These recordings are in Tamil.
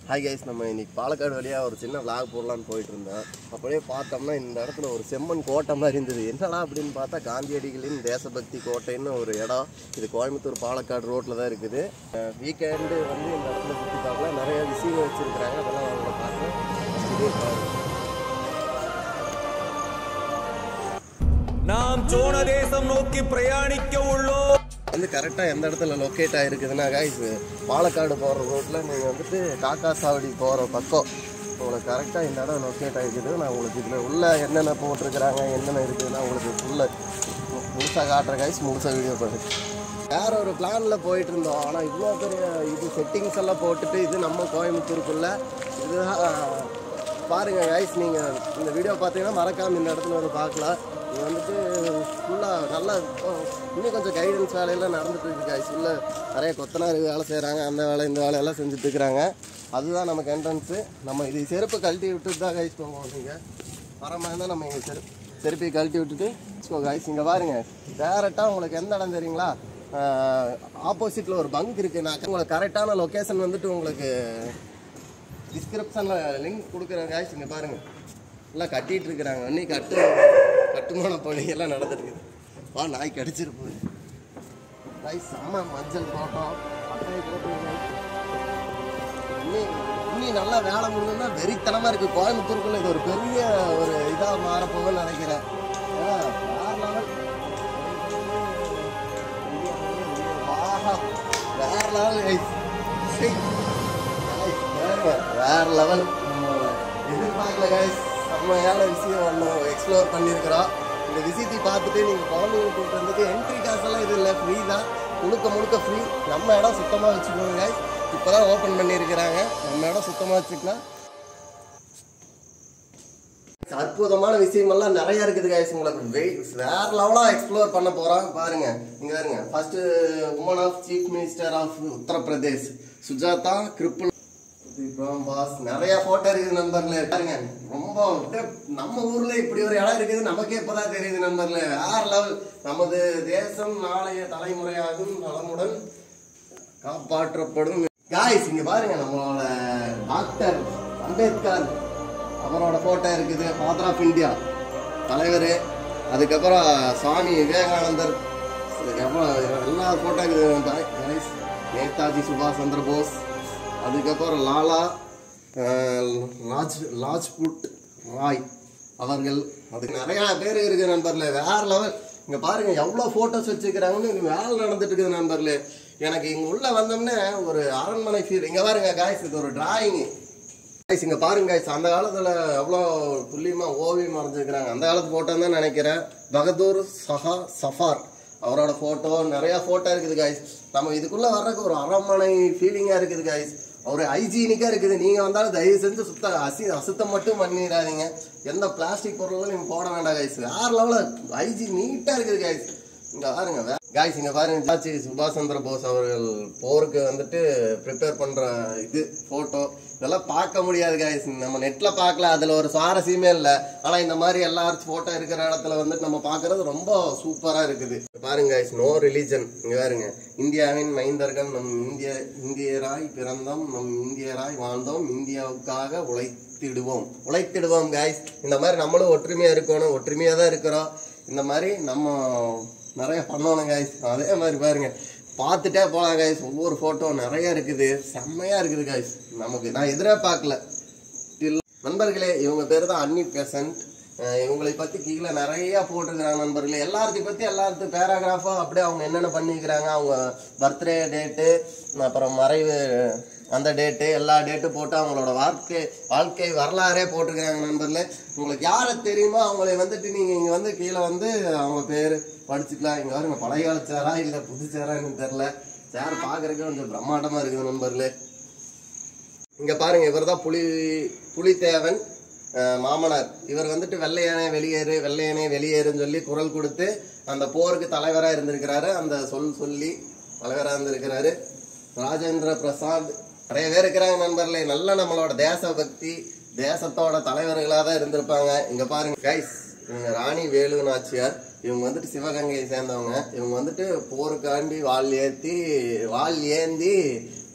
ஹாய் கைஸ் நம்ம இன்னைக்கு பாலக்காடு வழியாக ஒரு சின்ன vlog போடலான்னு போயிட்டு இருந்தோம் அப்படியே பார்த்தோம்னா இந்த இடத்துல ஒரு செம்மண் கோட்டை மாதிரி இருந்தது என்னடா அப்படின்னு பார்த்தா காந்தியடிகளின் தேசபக்தி கோட்டைன்னு ஒரு இடம் இது கோயம்புத்தூர் பாலக்காடு ரோட்டில் தான் இருக்குது வீக்கெண்டு வந்து இந்த இடத்துல சுற்றி பார்க்கலாம் நிறைய விஷயம் வச்சுருக்குறாங்க அதெல்லாம் அவங்கள பார்க்குறேன் இதே பாருங்க நாம் சோழ தேசம் நோக்கி பிரயாணிக்க உள்ளோம் வந்து கரெக்டாக எந்த இடத்துல லொக்கேட் ஆகிருக்குதுன்னா காய்ஸ் பாலக்காடு போகிற ரோட்டில் நீங்கள் வந்துட்டு காக்கா சாவடி போகிற பக்கம் உங்களுக்கு கரெக்டாக இந்த இடம் லொக்கேட் ஆகிருக்குது நான் உங்களுக்கு இதில் உள்ள என்னென்ன போட்டிருக்கிறாங்க என்னென்ன இருக்குதுன்னா உங்களுக்கு ஃபுல்லாக முழுசாக காட்டுற காய்ஸ் முழுசாக வீடியோ பண்ணு வேற ஒரு பிளானில் போயிட்டு இருந்தோம் ஆனால் இவ்வளோ பெரிய இது செட்டிங்ஸ் எல்லாம் போட்டுட்டு இது நம்ம கோயம்புத்தூருக்குள்ள இதுதான் பாருங்க கைஸ் நீங்கள் இந்த வீடியோ பார்த்தீங்கன்னா மறக்காம இந்த இடத்துல வந்து பார்க்கலாம் இது வந்துட்டு ஃபுல்லாக நல்லா இப்போ இன்னும் கொஞ்சம் கைடன்ஸ் வேலையெல்லாம் நடந்துட்டு இருக்கு கைஸ் உள்ள நிறைய கொத்தனார் வேலை செய்கிறாங்க அந்த வேலை இந்த வேலையெல்லாம் செஞ்சுட்டு இருக்கிறாங்க அதுதான் நமக்கு என்ட்ரன்ஸு நம்ம இது செருப்பு கழட்டி விட்டுட்டு தான் கைஸ் போவோம் நீங்கள் வர மாதிரி இருந்தால் நம்ம இங்கே செருப்பு செருப்பி கழட்டி விட்டுட்டு ஸோ கைஸ் இங்கே பாருங்க டேரெக்டாக உங்களுக்கு எந்த இடம் தெரியுங்களா ஆப்போசிட்டில் ஒரு பங்க் இருக்குது நான் உங்களுக்கு கரெக்டான லொக்கேஷன் வந்துட்டு உங்களுக்கு டிஸ்கிரிப்ஷனில் லிங்க் கொடுக்குறேன் காய்ச்சி இங்கே பாருங்கள் எல்லாம் கட்டிட்டு இருக்கிறாங்க இன்னைக்கு கட்டு கட்டுமான பணி எல்லாம் நடந்துட்டு இருக்குது வா நாய் கடிச்சிட்டு போகுது நாய் செம்ம மஞ்சள் தோட்டம் பட்டாணி போட்டு இன்னி இன்னி நல்லா வேலை முடிஞ்சதுன்னா வெறித்தனமாக இருக்குது கோயம்புத்தூருக்குள்ள இது ஒரு பெரிய ஒரு இதாக மாறப்போகும்னு நினைக்கிறேன் ஏன்னா, வேற level. ஆஹா, வேற லெவல் வேற லெவல் எதிர்பார்க்கல கைஸ் செம்மையான விஷயம் ஒன்று எக்ஸ்ப்ளோர் பண்ணியிருக்கிறோம் இந்த விஷயத்தை பார்த்துட்டு நீங்கள் குழந்தைங்க கூப்பிட்டு வந்துட்டு என்ட்ரி காசெல்லாம் இது இல்லை ஃப்ரீ தான் முழுக்க முழுக்க ஃப்ரீ நம்ம இடம் சுத்தமாக வச்சுக்கோங்க கைஸ் இப்போ தான் ஓப்பன் பண்ணியிருக்கிறாங்க நம்ம இடம் சுத்தமாக வச்சுக்கலாம் அற்புதமான விஷயமெல்லாம் நிறைய இருக்குது கைஸ் உங்களுக்கு வெய்- வேற லெவலா எக்ஸ்ப்ளோர் பண்ண போறோம் பாருங்க இங்க பாருங்க first woman of chief minister of Uttar Pradesh Sucheta Kripalani பாஸ் நிறைய போட்டோ இருக்குது நண்பர்களே பாருங்க ரொம்ப அப்படியே நம்ம ஊர்ல இப்படி ஒரு இடம் இருக்குது நமக்கே இப்பதான் தெரியுது நண்பர்களே வேற லெவல் நமது தேசம் நாளைய தலைமுறையாகும் நலமுடன் காப்பாற்றப்படும் காய்ஸ் இங்க பாருங்க நம்மளோட டாக்டர் அம்பேத்கர் அவரோட போட்டோ இருக்குது ஃபாதர் ஆஃப் இந்தியா தலைவர் அதுக்கப்புறம் சுவாமி விவேகானந்தர் எவ்வளோ எல்லா போட்டோ இருக்குது guys. நேதாஜி சுபாஷ் சந்திர போஸ் அதுக்கப்புறம் லாலா அஹ், லாஜ் லாஜ்புட் ராய் அவர்கள் அதுக்கு நிறைய பேர் இருக்கு நண்பர்களே வேற லெவல் இங்க பாருங்க எவ்வளவு போட்டோஸ் வச்சுக்கிறாங்கன்னு இங்க வேலை நடந்துட்டு இருக்குது நண்பர்களே எனக்கு இங்க உள்ள வந்தோம்னா ஒரு அரண்மனை ஃபீல் இங்க பாருங்க காய்ஸ் இது ஒரு டிராயிங் guys, இங்க பாருங்க guys, அந்த காலத்துல எவ்வளோ துல்லியமா ஓவியம் வரைஞ்சிருக்கிறாங்க அந்த காலத்து போட்டோ தான் நினைக்கிறேன் பகதூர் சஹா சஃபார் அவரோட போட்டோ நிறைய போட்டோ இருக்குது காய்ஸ் நம்ம இதுக்குள்ள வர்றதுக்கு ஒரு அரண்மனை ஃபீலிங்கா இருக்குது காய்ஸ் ஒரு ஹைஜீனிக்கா இருக்குது நீங்க வந்தாலும் தயவு செஞ்சு சுத்த அசி அசுத்தம் மட்டும் பண்ணிடாதீங்க எந்த பிளாஸ்டிக் பொருளும் நீங்க போட வேண்டாம் காய்ஸ் வேற லெவல ஹைஜீன் நீட்டா இருக்குது காய்ஸ் இங்க பாருங்க காய்ஸ் இங்க பாருங்க ஜாச்சி சுபாஷ் சந்திர போஸ் அவர்கள் போருக்கு வந்துட்டு ப்ரிப்பேர் பண்ற இது போட்டோ இதெல்லாம் பார்க்க முடியாது காய்ஸ் நம்ம நெட்ல பார்க்கல அதுல ஒரு சுவாரஸ்யமே இல்ல ஆனா இந்த மாதிரி எல்லாரும் போட்டோ இருக்கிற இடத்துல வந்துட்டு நம்ம பார்க்கிறது ரொம்ப சூப்பரா இருக்குது பாருங்க காய்ஸ் நோ ரிலீஜன் இங்க பாருங்க இந்தியாவின் மைந்தர்கள் நம் இந்திய இந்தியராய் பிறந்தோம் நம் இந்தியராய் வாழ்ந்தோம் இந்தியாவுக்காக உழைத்திடுவோம் உழைத்திடுவோம் காய்ஸ் இந்த மாதிரி நம்மளும் ஒற்றுமையா இருக்கணும் ஒற்றுமையா தான் இருக்கிறோம் இந்த மாதிரி நம்ம நிறைய பண்ணணும் காய்ஸ் அதே மாதிரி பாருங்க பார்த்துட்டே போகலாம் காய்ஸ் ஒவ்வொரு ஃபோட்டோ நிறைய இருக்குது செம்மையா இருக்குது காய்ஸ் நமக்கு நான் எதிரே பார்க்கல Till- நண்பர்களே இவங்க பேர் தான் அன்னி பெசன்ட் இவங்களை பத்தி கீழே நிறைய போட்டிருக்கிறாங்க நண்பர்களே எல்லாத்தையும் பத்தி எல்லாத்தையும் பேராகிராஃபா அப்படியே அவங்க என்னென்ன பண்ணிக்கிறாங்க அவங்க பர்த்டே டேட்டு அப்புறம் மறைவு அந்த டேட்டு எல்லா டேட்டு போட்டு அவங்களோட வாழ்க்கை வாழ்க்கை வரலாறே போட்டிருக்கிறாங்க நண்பர்களே உங்களுக்கு யாரை தெரியுமோ அவங்களை வந்துட்டு நீங்க இங்க வந்து கீழே வந்து அவங்க பேர் படிச்சுக்கலாம் இங்க பாருங்க பழைய கால சேரா இல்ல புது சேரான்னு தெரியல சேர் பாக்குறதுக்கு கொஞ்சம் பிரம்மாண்டமா இருக்குது நண்பர்களே இங்க பாருங்க இவர் தான் புலி புலித்தேவன் அஹ், மாமனார் இவர் வந்துட்டு வெள்ளையனே வெளியேறு வெள்ளையனே வெளியேறுன்னு சொல்லி குரல் கொடுத்து அந்த போருக்கு தலைவரா இருந்திருக்கிறாரு அந்த சொல் சொல்லி தலைவரா இருந்திருக்கிறாரு ராஜேந்திர பிரசாத் நிறைய பேர் இருக்கிறாங்க நண்பர்களே நல்ல நம்மளோட தேசபக்தி தேசத்தோட தலைவர்களா தான் இருந்திருப்பாங்க இங்க பாருங்க கைஸ் இவங்க ராணி வேலு நாச்சியார் இவங்க வந்துட்டு சிவகங்கையை சேர்ந்தவங்க இவங்க வந்துட்டு போருக்காண்டி வாள் ஏத்தி வாள் ஏந்தி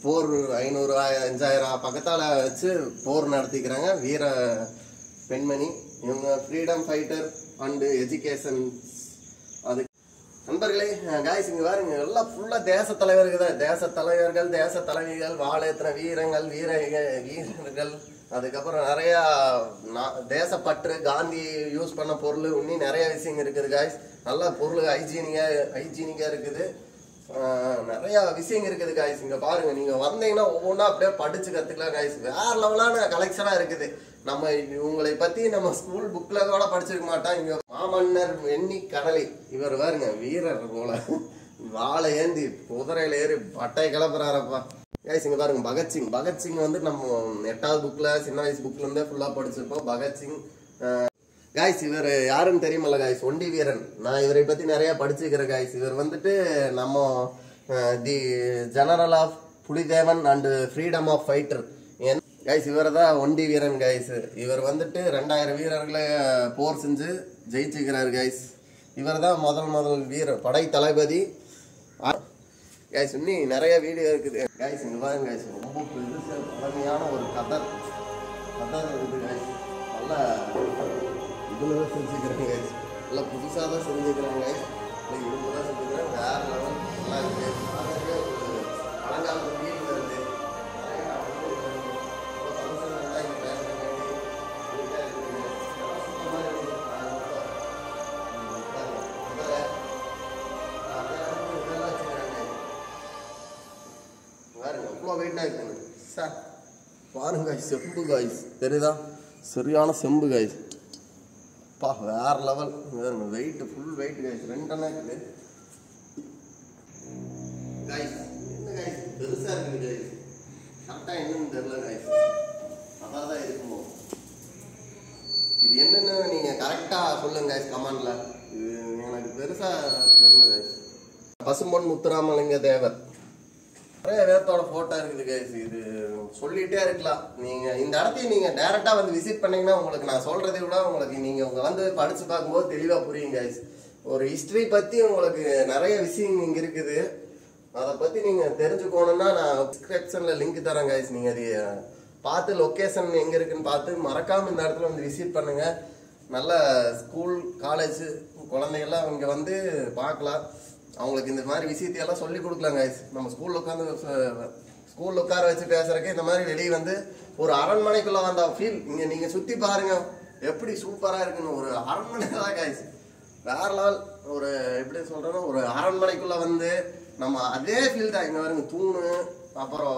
போர் ஐநூறு அஞ்சாயிரம் பக்கத்தால வச்சு போர் நடத்திக்கிறாங்க வீர பெண்மணி இவங்க ஃப்ரீடம் ஃபைட்டர் அண்டு எஜுகேஷன் அது நண்பர்களே காய்ஸ் இங்க பாருங்க எல்லாம் ஃபுல்லா தேச தலைவர்கள் தான் தேச தலைவர்கள் தேச தலைவிகள் வாழேத்தின வீரங்கள் வீர வீரர்கள் அதுக்கப்புறம் நிறைய நா- தேசப்பற்று காந்தி யூஸ் பண்ண பொருள் இன்னும் நிறைய விஷயம் இருக்குது காய்ஸ் நல்லா பொருள் ஹைஜீனிக்கா ஹைஜீனிக்கா இருக்குது ஆஹ் நிறைய விஷயம் இருக்குது காய்ஸ் இங்க பாருங்க நீங்க வந்தீங்கன்னா ஒவ்வொன்றா அப்படியே படிச்சு கத்துக்கலாம் காய்ஸ் வேற லெவலான கலெக்ஷனா இருக்குது நம்ம உங்களை பத்தி நம்ம ஸ்கூல் புக்ல கூட படிச்சிருக்க மாட்டோம் இங்க மாமன்னர் வெண்ணி கடலை இவர் பாருங்க வீரர் போல வாழை ஏந்தி குதிரையில ஏறி பட்டை கிளப்புறாரப்பா கைஸ் இங்க பாருங்க பகத்சிங் பகத்சிங் வந்து நம்ம எட்டாவது புக்ல சின்ன வயசு புக்ல இருந்தே ஃபுல்லா படிச்சிருப்போம் பகத்சிங் காய்ஸ் இவர் யாருன்னு தெரியுமல்ல காய்ஸ் ஒண்டி வீரன் நான் இவரை பத்தி நிறைய படிச்சுக்கிறேன் காய்ஸ் இவர் வந்துட்டு நம்ம the general of Pulithevan and freedom of fighter guys இவர் தான் ஒண்டி வீரன் கைஸ் இவர் வந்துட்டு ரெண்டாயிரம் வீரர்களை போர் செஞ்சு ஜெயிச்சுக்கிறார் கைஸ் இவர் தான் முதல் முதல் வீரர் படை தளபதி கைஸ் இன்னும் நிறைய வீடியோ இருக்குது கைஸ் இங்க பாருங்க கைஸ் ரொம்ப பெருசு பழமையான ஒரு கதர் கதர் இருக்குது கைஸ் நல்லா இதுல தான் செஞ்சுக்கிறேன் கைஸ் நல்லா புதுசாக தான் செஞ்சுக்கிறேன் கைஸ் இல்லை இவங்க தான் செஞ்சுக்கிறேன் வேற லெவல் நல்லா இருக்கு பார்க்கறதுக்கே ஒரு பழங்காலத்து வீடு வருது நிறைய function எல்லாம் இங்க பேசுறதுக்கு நீட்டா இருக்குது. எல்லாம் சுத்தமா இருக்குது. அது மட்டும், ம், பாருங்க. முதல்ல, அதெல்லாம் வந்து இதெல்லாம் வச்சுக்கிறாங்க பாருங்க அவ்வளோ வெயிட்டாக இருக்குங்க சார் பாருங்க guys, செம்பு காய்ஸ் தெரியுதா சரியான செம்பு காய்ஸ் பா வேற லெவல் பாருங்க வெயிட் ஃபுல் வெயிட் காய்ஸ் ரெண்டெண்ணா இருக்குது காய்ஸ் என்ன காய்ஸ் பெருசா இருக்குது காய்ஸ் கரெக்டாக என்னன்னு தெரியல காய்ஸ் அதான் தான் இருக்குமோ இது என்னன்னு நீங்க கரெக்டா சொல்லுங்க guys கமெண்ட்ல இது எனக்கு பெருசா தெரியல guys பசும்பொன் முத்துராமலிங்க தேவர் நிறைய பேர்த்தோட போட்டோ இருக்குது கைஸ் இது சொல்லிட்டே இருக்கலாம் நீங்க இந்த இடத்தையும் நீங்க டைரக்டா வந்து விசிட் பண்ணீங்கன்னா உங்களுக்கு நான் சொல்றதை விட உங்களுக்கு நீங்க உங்க வந்து படிச்சு பார்க்கும்போது தெளிவா புரியும் கைஸ் ஒரு ஹிஸ்டரி பத்தி உங்களுக்கு நிறைய விஷயம் இங்க இருக்குது அதை பத்தி நீங்க தெரிஞ்சுக்கணும்னா நான் டிஸ்கிரிப்ஷன்ல லிங்க் தரேன் கைஸ் நீங்க அது பார்த்து லொகேஷன் எங்க இருக்குன்னு பார்த்து மறக்காம இந்த இடத்துல வந்து விசிட் பண்ணுங்க நல்ல ஸ்கூல் காலேஜ் குழந்தைகள்லாம் இங்க வந்து பார்க்கலாம் அவங்களுக்கு இந்த மாதிரி விஷயத்தையெல்லாம் சொல்லி கொடுக்கலாம் guys நம்ம ஸ்கூல்ல உட்காந்து ஸ்கூல்ல உட்கார வச்சு பேசுறதுக்கு இந்த மாதிரி வெளியே வந்து ஒரு அரண்மனைக்குள்ள வந்த ஃபீல் இங்க நீங்க சுத்தி பாருங்க எப்படி சூப்பரா இருக்குன்னு ஒரு அரண்மனை தான் guys வேற லெவல் ஒரு எப்படி சொல்றேன்னா ஒரு அரண்மனைக்குள்ள வந்து நம்ம அதே ஃபீல் தான் இங்க பாருங்க தூணு அப்புறம்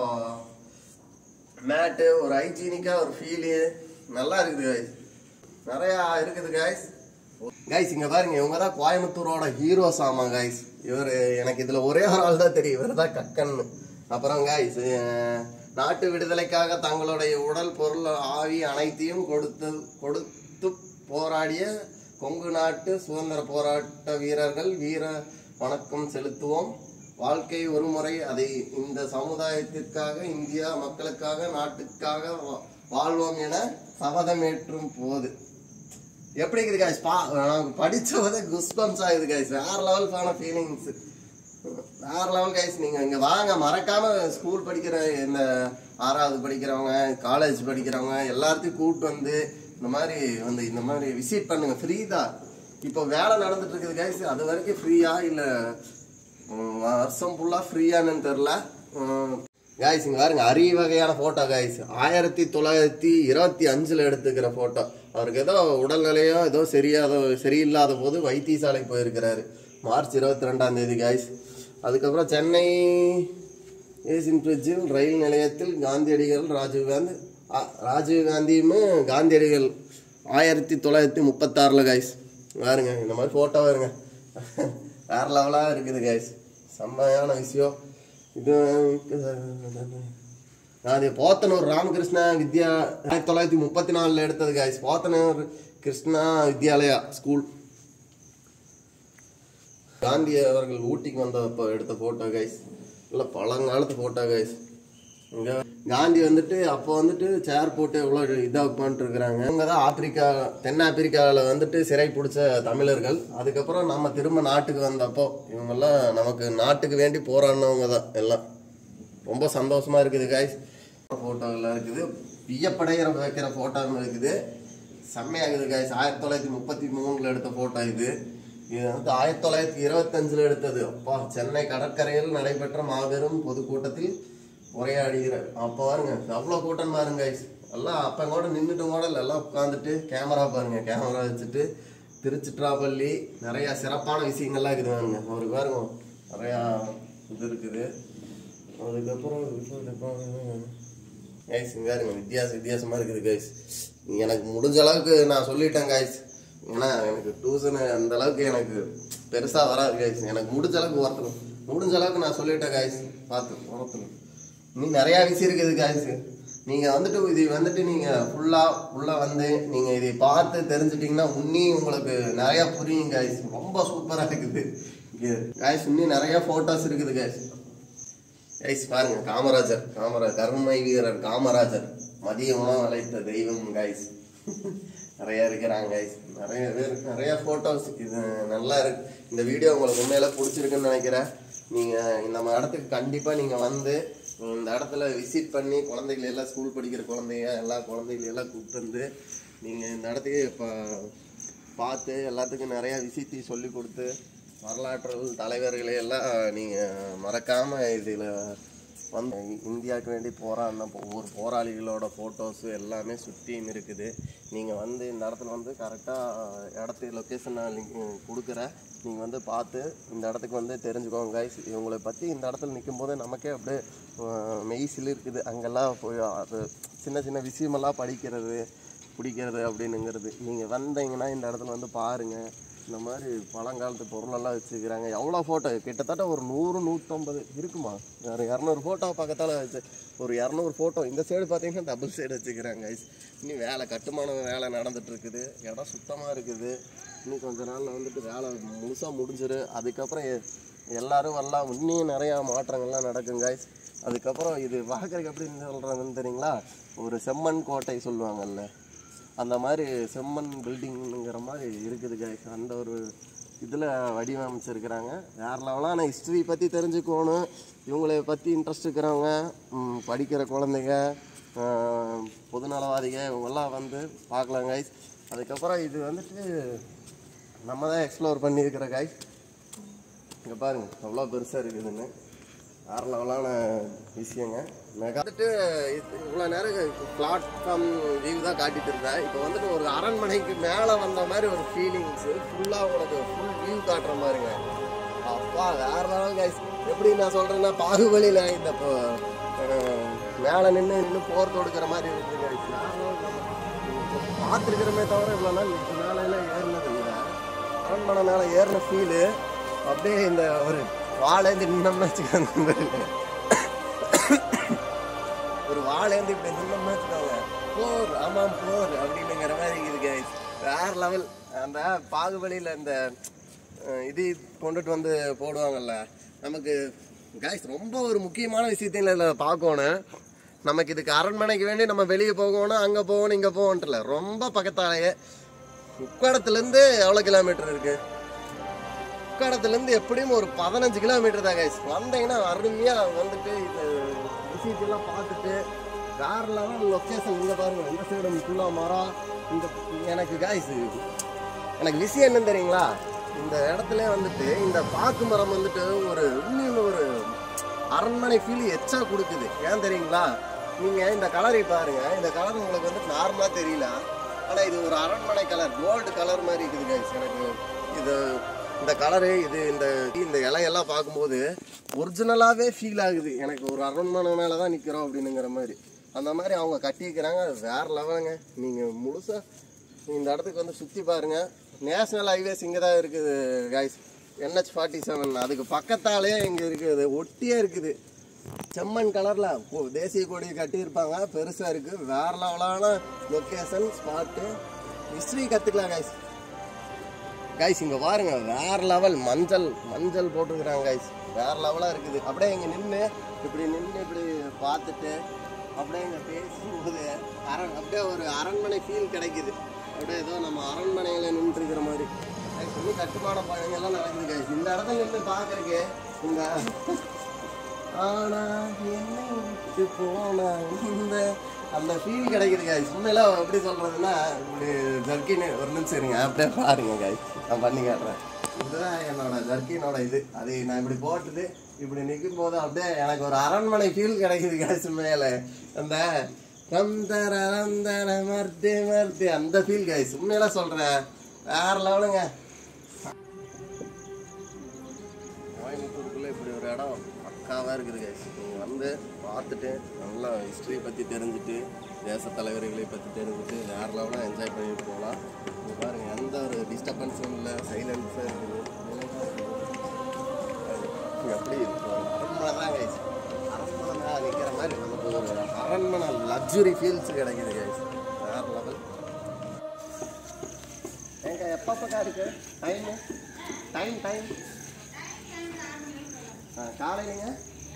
மேட்டு ஒரு ஹைஜீனிக்கா ஒரு ஃபீலு நல்லா இருக்குது guys நிறையா இருக்குது guys கைஸ் இங்க பாருங்க இவங்க தான் கோயம்புத்தூரோட ஹீரோஸ் ஆமா கைஸ் இவர் எனக்கு இதுல ஒரே ஒரு ஆள் தான் தெரியும் இவர் தான் கக்கன் அப்புறம் கைஸ் நாட்டு விடுதலைக்காக தங்களுடைய உடல் பொருள் ஆவி அனைத்தையும் கொடுத்து கொடுத்து போராடிய கொங்கு நாட்டு சுதந்திர போராட்ட வீரர்கள் வீர வணக்கம் செலுத்துவோம் வாழ்க்கை ஒரு முறை அதை இந்த சமுதாயத்திற்காக இந்தியா மக்களுக்காக நாட்டுக்காக வா- வாழ்வோம் என சபதமேற்றும் போது எப்படி இருக்குது guys பா நமக்கு படிச்ச போதே குஸ்பம்ஸ் ஆகுது guys வேற லெவல் ஃபேன ஃபீலிங்ஸ் வேற லெவல் கைஸ் நீங்க இங்க வாங்க மறக்காம ஸ்கூல் படிக்கிற இந்த ஆறாவது படிக்கிறவங்க காலேஜ் படிக்கிறவங்க எல்லாத்தையும் கூப்பிட்டு வந்து இந்த மாதிரி வந்து இந்த மாதிரி விசிட் பண்ணுங்க ஃப்ரீ தான் இப்போ வேலை நடந்துட்டு இருக்குது கைஸ் அது வரைக்கும் ஃப்ரீயா இல்ல உம், வருஷம் ஃபுல்லா ஃப்ரீயானு தெரில காய்ஸ் இங்க பாருங்க அரிய வகையான போட்டோ காய்ஸ் ஆயிரத்தி தொள்ளாயிரத்தி இருபத்தி அஞ்சுல எடுத்துக்கிற போட்டோ அவருக்கு ஏதோ உடல்நிலையோ ஏதோ சரியா ஏதோ சரியில்லாத போது வைத்தியசாலைக்கு போயிருக்கிறாரு மார்ச் இருபத்தி ரெண்டாம் தேதி காய்ஸ் அதுக்கப்புறம் சென்னை ஏசியன் பிரிட்ஜில் ரயில் நிலையத்தில் காந்தியடிகள் ராஜீவ்காந்தி ஆ, ராஜீவ்காந்தியும் காந்தியடிகள் ஆயிரத்தி தொள்ளாயிரத்தி முப்பத்தாறில் காய்ஸ் பாருங்க இந்த மாதிரி ஃபோட்டோ வருங்க வேற லெவலாக இருக்குது காய்ஸ் செம்மையான விஷயம் இது அது போத்தனூர் ராமகிருஷ்ணா வித்யா ஆயிரத்தி தொள்ளாயிரத்தி முப்பத்தி நாலில் எடுத்தது காய்ஸ் போத்தனூர் கிருஷ்ணா வித்யாலயா ஸ்கூல் காந்தி அவர்கள் ஊட்டிக்கு வந்தப்போ எடுத்த போட்டோ கைஸ் இல்லை பழங்காலத்து போட்டோ கைஸ் இங்க காந்தி வந்துட்டு அப்போ வந்துட்டு சேர் போட்டு எவ்வளோ இதாக உட்காந்துட்டு இருக்கிறாங்க இவங்க தான் ஆப்பிரிக்கா தென்னாப்பிரிக்காவில் வந்துட்டு சிறை பிடிச்ச தமிழர்கள் அதுக்கப்புறம் நம்ம திரும்ப நாட்டுக்கு வந்தப்போ இவங்கெல்லாம் நமக்கு நாட்டுக்கு வேண்டி போராடினவங்க தான் எல்லாம் ரொம்ப சந்தோஷமா இருக்குது காய்ஸ் ஃபோட்டோலாம் இருக்குது வியப்படைகிற வைக்கிற ஃபோட்டோவும் இருக்குது செம்மையாகுது காய்ஸ் ஆயிரத்தி தொள்ளாயிரத்தி முப்பத்தி மூணுல எடுத்த ஃபோட்டோ இது இது வந்து ஆயிரத்தி தொள்ளாயிரத்தி இருபத்தஞ்சுல எடுத்தது அப்பா சென்னை கடற்கரையில் நடைபெற்ற மாபெரும் பொதுக்கூட்டத்தில் உரையாடுகிற அப்போ பாருங்க அவ்வளோ கூட்டம் பாருங்க guys. எல்லாம் அப்போ கூட நின்றுட்டு கூட இல்லை எல்லாம் உட்காந்துட்டு கேமரா பாருங்க கேமரா வச்சுட்டு திருச்சிட்ராப்பள்ளி நிறைய சிறப்பான விஷயங்கள்லாம் இருக்குது பாருங்க அவருக்கு பாருங்க நிறையா இது இருக்குது அதுக்கப்புறம் கைஸ் இங்க பாருங்க வித்தியாச வித்தியாசமா இருக்குது கைஸ் எனக்கு முடிஞ்ச அளவுக்கு நான் சொல்லிட்டேன் கைஸ் ஏன்னா எனக்கு டியூஷன் அந்த அளவுக்கு எனக்கு பெருசா வராது கைஸ் எனக்கு முடிஞ்ச அளவுக்கு ஒருத்தணும் முடிஞ்ச அளவுக்கு நான் சொல்லிட்டேன் கைஸ் பார்த்து ஒருத்தணும் நீ நிறைய விஷயம் இருக்குது கைஸ் நீங்க வந்துட்டு இது வந்துட்டு நீங்க ஃபுல்லா உள்ள வந்து நீங்க இதை பார்த்து தெரிஞ்சுட்டீங்கன்னா உன்னி உங்களுக்கு நிறைய புரியும் கைஸ் ரொம்ப சூப்பரா இருக்குது கைஸ் இன்னும் நிறைய போட்டோஸ் இருக்குது கைஸ் கைஸ் பாருங்க காமராஜர் காமராஜர் கருமை வீரர் காமராஜர் மதிய உணவு அழைத்த தெய்வம் கைஸ் நிறைய இருக்கிறாங்க கைஸ் நிறைய பேர் நிறைய போட்டோஸ் இது நல்லா இருக்கு இந்த வீடியோ உங்களுக்கு உண்மையில பிடிச்சிருக்குன்னு நினைக்கிறேன் நீங்க இந்த மாதிரி இடத்துக்கு கண்டிப்பா நீங்க வந்து இந்த இடத்துல விசிட் பண்ணி குழந்தைகள் எல்லாம் ஸ்கூல் படிக்கிற குழந்தைங்க எல்லா குழந்தைகள் எல்லாம் கூப்பிட்டு வந்து நீங்க இந்த இடத்துக்கு இப்போ பார்த்து எல்லாத்துக்கும் நிறைய விஷயத்தை சொல்லி கொடுத்து வரலாற்று தலைவர்களை எல்லாம் நீங்கள் மறக்காமல் இதில் வந்து இந்தியாவுக்கு வேண்டி போராடின ஒவ்வொரு போராளிகளோட ஃபோட்டோஸ் எல்லாமே சுற்றியும் இருக்குது நீங்கள் வந்து இந்த இடத்துல வந்து கரெக்டாக இடத்து லொக்கேஷன் நான் லிங்க் கொடுக்குறேன் நீங்கள் வந்து பார்த்து இந்த இடத்துக்கு வந்து தெரிஞ்சுக்கோங்க guys இவங்களை பற்றி இந்த இடத்துல நிற்கும் போது நமக்கே அப்படியே அஹ், மெய் சிலிர்க்குது அங்கெல்லாம் போய் அது சின்ன சின்ன விஷயமெல்லாம் படிக்கிறது பிடிக்கிறது அப்படின்னுங்கிறது நீங்கள் வந்தீங்கன்னா இந்த இடத்துல வந்து பாருங்கள் இந்த மாதிரி பழங்காலத்து பொருளெல்லாம் வச்சுக்கிறாங்க எவ்வளோ ஃபோட்டோ கிட்டத்தட்ட ஒரு நூறு நூற்றம்பது இருக்குமா வேறு இரநூறு ஃபோட்டோ பக்கத்தால் வச்சு ஒரு இரநூறு ஃபோட்டோ இந்த சைடு பார்த்தீங்கன்னா டபுள் சைடு வச்சுக்கிறாங்க guys. இன்னும் வேலை கட்டுமான வேலை நடந்துட்டு இருக்குது இடம் சுத்தமாக இருக்குது இன்னும் கொஞ்ச நாளில் வந்துட்டு வேலை முழுசாக முடிஞ்சிரு அதுக்கப்புறம் எ- எல்லாரும் வரலாம் இன்னும் நிறையா மாற்றங்கள்லாம் நடக்கும் guys. அதுக்கப்புறம் இது பார்க்குறதுக்கு எப்படி சொல்கிறாங்கன்னு தெரியுங்களா ஒரு செம்மண் கோட்டை சொல்லுவாங்கல்ல அந்த மாதிரி செம்மண் பில்டிங்குங்கிற மாதிரி இருக்குது guys. அந்த ஒரு இதில் வடிவமைச்சிருக்கிறாங்க வேற லெவலான ஹிஸ்ட்ரி பற்றி தெரிஞ்சுக்கணும் இவங்களை பற்றி இன்ட்ரெஸ்ட் இருக்கிறவங்க ம், படிக்கிற குழந்தைங்க ஆஹ், பொதுநலவாதிக இவங்கெல்லாம் வந்து பார்க்கலாம் guys. அதுக்கப்புறம் இது வந்துட்டு நம்ம தான் எக்ஸ்ப்ளோர் பண்ணியிருக்கிற guys. இங்கே பாருங்க எவ்வளோ பெருசாக இருக்குதுன்னு வேற லெவலான விஷயங்க மெகா வந்துட்டு இவ்வளோ நேரம் பிளாட்ஃபார்ம் வியூ தான் காட்டிட்டு இருந்தேன் இப்போ வந்துட்டு ஒரு அரண்மனைக்கு மேலே வந்த மாதிரி ஒரு ஃபீலிங்ஸ் ஃபுல்லாக உனக்கு ஃபுல் வியூ காட்டுற மாதிரிங்க அப்பா வேற லெவல் கைஸ் எப்படி நான் சொல்கிறேன்னா பாகுபலியில் இந்த மேலே நின்று நின்று போர் தொடுக்கிற மாதிரி இருக்குது கைஸ் பார்த்துருக்கிறமே தவிர இவ்வளோ நாள் இப்போ மேலே ஏறினது இல்லை அரண்மனை மேலே ஏறின ஃபீலு அப்படியே இந்த ஒரு வாழேந்து நின்னோம்னு வச்சுக்கோங்க ஒரு வாழேந்து இப்படி நின்னோம்னு வச்சுக்கோங்க போர் ஆமாம் போர் அப்படின்னுங்கிற மாதிரி இருக்குது guys வேற லெவல் அந்த பாகுபலியில் இந்த அஹ், இது கொண்டுட்டு வந்து போடுவாங்கல்ல நமக்கு காய்ஸ் ரொம்ப ஒரு முக்கியமான விஷயத்தையும் இதில் பார்க்கணும் நமக்கு இதுக்கு அரண்மனைக்கு வேண்டி நம்ம வெளியே போகணும் அங்கே போகணும் இங்கே போகணுன்ட்டுல ரொம்ப பக்கத்தாலேயே உக்கடத்துலேருந்து எவ்வளோ கிலோமீட்டர் இருக்குது உக்கடத்துலேருந்து எப்படியும் ஒரு பதினஞ்சு கிலோமீட்டர் தான் கைஸ் வந்தீங்கன்னா அருமையாக வந்துட்டு இது விஷயத்தெல்லாம் பார்த்துட்டு வேற லெவல் லொக்கேஷன் இங்கே பாருங்க இந்த சைடு ஃபுல்லாக மரம் இந்த எனக்கு காய்ஸ் எனக்கு விஷயம் என்னன்னு தெரியுங்களா இந்த இடத்துல வந்துட்டு இந்த பாக்கு மரம் வந்துட்டு ஒரு இன்னும் ஒரு அரண்மனை ஃபீல் எச்சா கொடுக்குது ஏன் தெரியுங்களா நீங்க இந்த கலரை பாருங்க இந்த கலர் உங்களுக்கு வந்து நார்மலா தெரியல ஆனா இது ஒரு அரண்மனை கலர் கோல்டு கலர் மாதிரி இருக்குது guys எனக்கு இது இந்த கலரு இது இந்த இந்த இலையெல்லாம் பார்க்கும்போது ஒரிஜினலாகவே ஃபீல் ஆகுது எனக்கு ஒரு அரண்மனை மேலே தான் நிற்கிறோம் அப்படின்னுங்கிற மாதிரி அந்த மாதிரி அவங்க கட்டியிருக்கிறாங்க அது வேற லெவலுங்க நீங்கள் முழுசாக இந்த இடத்துக்கு வந்து சுற்றி பாருங்க நேஷனல் ஹைவேஸ் இங்கே தான் இருக்குது கைஸ் என்ஹெச் ஃபார்ட்டி செவன் அதுக்கு பக்கத்தாலே இங்கே இருக்குது ஒட்டியே இருக்குது செம்மண் கலரில் தேசிய கொடி கட்டியிருப்பாங்க பெருசாக இருக்குது வேற லெவலான லொக்கேஷன் ஸ்பாட்டு ஹிஸ்ட்ரி கற்றுக்கலாம் கைஸ் கைஸ் இங்கே பாருங்க வேற லெவல் மஞ்சள் மஞ்சள் போட்டிருக்கிறாங்க கைஸ் வேற லெவலாக இருக்குது அப்படியே இங்கே நின்று இப்படி நின்று இப்படி பார்த்துட்டு அப்படியே இங்கே பேசும்போது அரண் அப்படியே ஒரு அரண்மனை ஃபீல் கிடைக்குது அப்படியே ஏதோ நம்ம அரண்மனையில் நின்றுருக்கிற மாதிரி கைஸ் இன்னும் கட்டுமான பழங்கள்லாம் நடக்குது கைஸ் இந்த இடத்துல நின்று பார்க்கறதுக்கு இந்த ஆனா என்னை விட்டு போனா இந்த அந்த ஃபீல் கிடைக்குது guys உண்மையில எப்படி சொல்றதுன்னா இப்படி ஜர்க்கின்னு ஒரு நிமிஷம் இருங்க அப்படியே பாருங்க guys நான் பண்ணி காட்டுறேன் இதுதான் என்னோட ஜர்க்கினோட இது அது நான் இப்படி போட்டுட்டு இப்படி நிற்கும் போது அப்படியே எனக்கு ஒரு அரண்மனை ஃபீல் கிடைக்குது guys உண்மையில அந்த ரந்தர ரந்தர மர்த்தி மர்த்தி அந்த ஃபீல் guys உண்மையில சொல்றேன் வேற லெவலுங்க கோயம்புத்தூருக்குள்ளே இப்படி ஒரு இடம் பக்காவாக இருக்குது கைஸ் நீங்கள் வந்து பார்த்துட்டு நல்லா ஹிஸ்ட்ரி பற்றி தெரிஞ்சுட்டு தேச தலைவர்களை பற்றி தெரிஞ்சுட்டு வேறு லெவலாக என்ஜாய் பண்ணிட்டு போகலாம் இங்க பாருங்க எந்த ஒரு டிஸ்டர்பன்ஸும் இல்லை சைலன்ஸாக இருக்குது இங்க எப்படி இருக்கு அரண்மனை தான் கைஸ் அரண்மனை தான் நிற்கிற மாதிரி நமக்கு ஒரு அரண்மனை லக்ஸுரி ஃபீல்ஸ் கிடைக்குது கைஸ் வேறு லெவல் ஏங்க எப்பப்பக்கா இருக்கு டைமு டைம் டைம் ஆ காலையிலங்க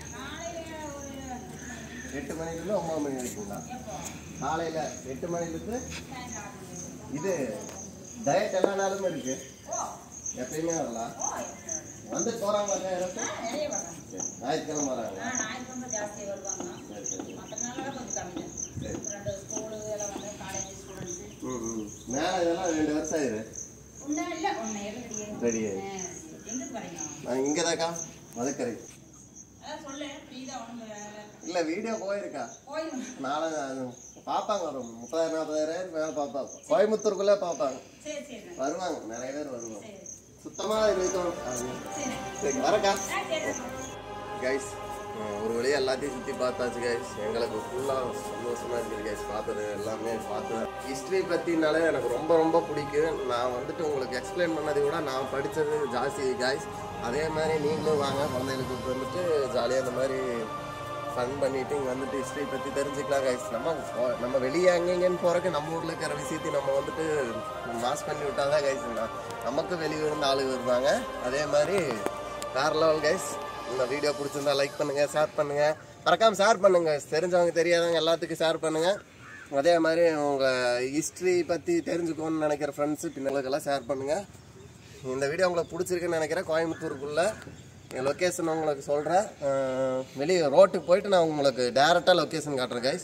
எட்டு மணிலேருந்து ஒம்பது மணி வரைக்குங்களா காலையில் எட்டு மணிலேருந்து இது டயட் எல்லா நாளுமே இருக்கு எப்பயுமே வரலாம் வந்துட்டு போகிறாங்களா யாராச்சும் நிறைய வராங்க சரி, ஞாயிற்றுக்கிழமை வராங்க ஆ, ஞாயிற்றுக்கிழமை ஜாஸ்தி வருவாங்க சரி சரி மற்ற நாளெல்லாம் கொஞ்சம் கம்மி சரி ரெண்டு ஸ்கூலு எல்லாம் வந்து காலேஜ் ஸ்டூடெண்ட்ஸு ம் ம் மேலே இதெல்லாம் ரெண்டு வருஷம் ஆயிரு ஒன்றா இல்லை ஒன்று ரெடி ரெடி ஆயிரு எங்கே வரீங்க நான் இங்கே தாக்கா மதுக்கரை அதான் சொல்லு ஃப்ரீ தான் ஒன்றும் இல்லை வீடியோ போயிருக்கா போய் நாளை அது பார்ப்பாங்க ஒரு முப்பதாயிரம் நாற்பதாயிரம் மேலே பார்ப்பாங்க கோயம்புத்தூருக்குள்ளே பார்ப்பாங்க சரி சரி வருவாங்க நிறைய பேர் வருவாங்க சரி சுத்தமாக இருக்கும் அது. சரி சரி வரக்கா ஆ சரி கைஸ் ஒரு வழியாக எல்லாத்தையும் சுற்றி பார்த்தாச்சு கைஸ் எங்களுக்கு ஃபுல்லாக சந்தோஷமாக இருக்குது கைஸ் பார்த்தது எல்லாமே பார்த்து ஹிஸ்ட்ரி பற்றினாலே எனக்கு ரொம்ப ரொம்ப பிடிக்கும் நான் வந்துட்டு உங்களுக்கு எக்ஸ்பிளைன் பண்ணதை விட நான் படித்தது ஜாஸ்தி கைஸ் அதே மாதிரி நீங்களும் வாங்க குழந்தைகளுக்கு வந்துட்டு ஜாலியாக இந்த மாதிரி ஃபன் பண்ணிட்டு இங்கே வந்துட்டு ஹிஸ்ட்ரி பற்றி தெரிஞ்சுக்கலாம் கைஸ் நம்ம போ- நம்ம வெளியே அங்கங்கன்னு போகிறக்கு நம்ம ஊரில் இருக்கிற விஷயத்தையும் நம்ம வந்துட்டு மாஸ் பண்ணி விட்டால் தான் கைஸ் நமக்கு வெளியே இருந்து ஆளுங்க வருவாங்க அதே மாதிரி வேற லெவல் கைஸ் இந்த வீடியோ பிடிச்சிருந்தா லைக் பண்ணுங்க ஷேர் பண்ணுங்க மறக்காம ஷேர் பண்ணுங்க தெரிஞ்சவங்க தெரியாதவங்க எல்லாத்துக்கும் ஷேர் பண்ணுங்க அதே மாதிரி உங்க ஹிஸ்ட்ரி பத்தி தெரிஞ்சுக்கணும்னு நினைக்கிற ஃப்ரெண்ட்ஸு பின்னலுக்கெல்லாம் ஷேர் பண்ணுங்க இந்த வீடியோ உங்களுக்கு பிடிச்சிருக்குன்னு நினைக்கிறேன் கோயம்புத்தூருக்குள்ள என் லொக்கேஷன் உங்களுக்கு சொல்கிறேன் வெளியே ரோட்டுக்கு போயிட்டு நான் உங்களுக்கு டேரெக்டாக லொக்கேஷன் காட்டுறேன் கைஸ்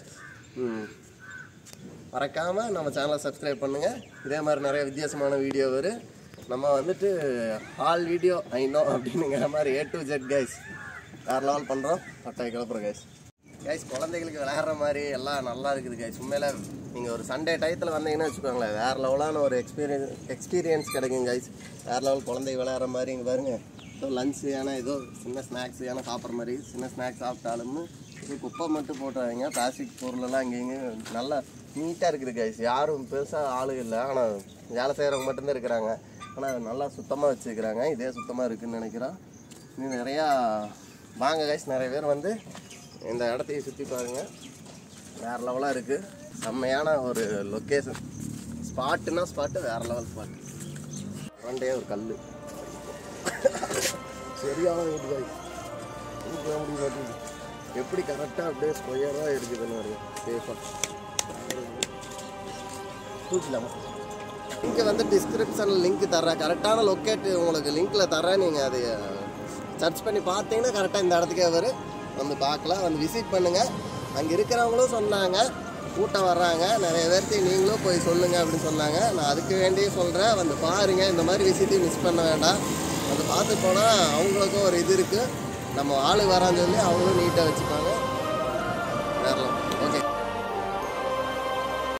மறக்காமல் நம்ம சேனலை சப்ஸ்கிரைப் பண்ணுங்கள் இதே மாதிரி நிறைய வித்தியாசமான வீடியோ வரும் நம்ம வந்துட்டு ஆல் வீடியோ ஐ நோ அப்படின்னுங்கிற மாதிரி ஏ டு ஜெட் கைஸ் வேறு லெவல் பண்ணுறோம் பட்டாய் கிளப்புறோம் கைஸ் கைஸ் குழந்தைகளுக்கு விளையாடுற மாதிரி எல்லாம் நல்லா இருக்குது கைஸ் உண்மையில நீங்கள் ஒரு சண்டே டயத்தில் வந்தீங்கன்னு வச்சுக்கோங்களேன் வேறு லெவலான ஒரு எக்ஸ்பீரியன்ஸ் எக்ஸ்பீரியன்ஸ் கிடைக்கும் கைஸ் வேறு லெவல் குழந்தை விளையாடுற மாதிரி இங்கே பாருங்க ஏதோ லஞ்சு ஏன்னா ஏதோ சின்ன ஸ்நாக்ஸ் ஏன்னா சாப்பிட்ற மாதிரி சின்ன ஸ்நாக்ஸ் சாப்பிட்டாலும் இது குப்பை மட்டும் போட்டுறாதீங்க பிளாஸ்டிக் பொருளெல்லாம் இங்கே இங்கே நல்லா நீட்டாக இருக்குது கைஸ் யாரும் பெருசாக ஆளு இல்லை ஆனால் வேலை செய்கிறவங்க மட்டும்தான் இருக்கிறாங்க ஆனால் நல்லா சுத்தமாக வச்சுருக்கிறாங்க இதே சுத்தமாக இருக்குன்னு நினைக்கிறோம் இன்னும் நிறையா வாங்க கைஸ் நிறைய பேர் வந்து இந்த இடத்தையும் சுற்றி பாருங்க வேறு லெவலாக இருக்குது செம்மையான ஒரு லொக்கேஷன் ஸ்பாட்டுனா ஸ்பாட்டு வேறு லெவல் ஸ்பாட் ஃப்ரண்டே ஒரு கல் சரியான வீட்டு காய் போக முடிய மாட்டேங்குது எப்படி கரெக்டாக அப்படியே ஸ்கொயராக இருக்குதுன்னு வருங்க சேஃபாக தூக்கலாமா இங்கே வந்து டிஸ்கிரிப்ஷனில் லிங்க் தர்றேன் கரெக்டான லொக்கேட் உங்களுக்கு லிங்க்கில் தர்றேன் நீங்கள் அதை சர்ச் பண்ணி பார்த்தீங்கன்னா கரெக்டாக இந்த இடத்துக்கே வரும் வந்து பார்க்கலாம் வந்து விசிட் பண்ணுங்கள் அங்கே இருக்கிறவங்களும் சொன்னாங்க கூட்டம் வர்றாங்க நிறைய பேர்த்து நீங்களும் போய் சொல்லுங்கள் அப்படின்னு சொன்னாங்க நான் அதுக்கு வேண்டியே சொல்கிறேன் வந்து பாருங்கள் இந்த மாதிரி விஷயத்தையும் மிஸ் பண்ண வேண்டாம் வந்து பார்த்து போனால் அவங்களுக்கும் ஒரு இது இருக்குது நம்ம ஆளு வரான்னு சொல்லி அவங்களும் நீட்டாக வச்சுப்பாங்க வேறலாம்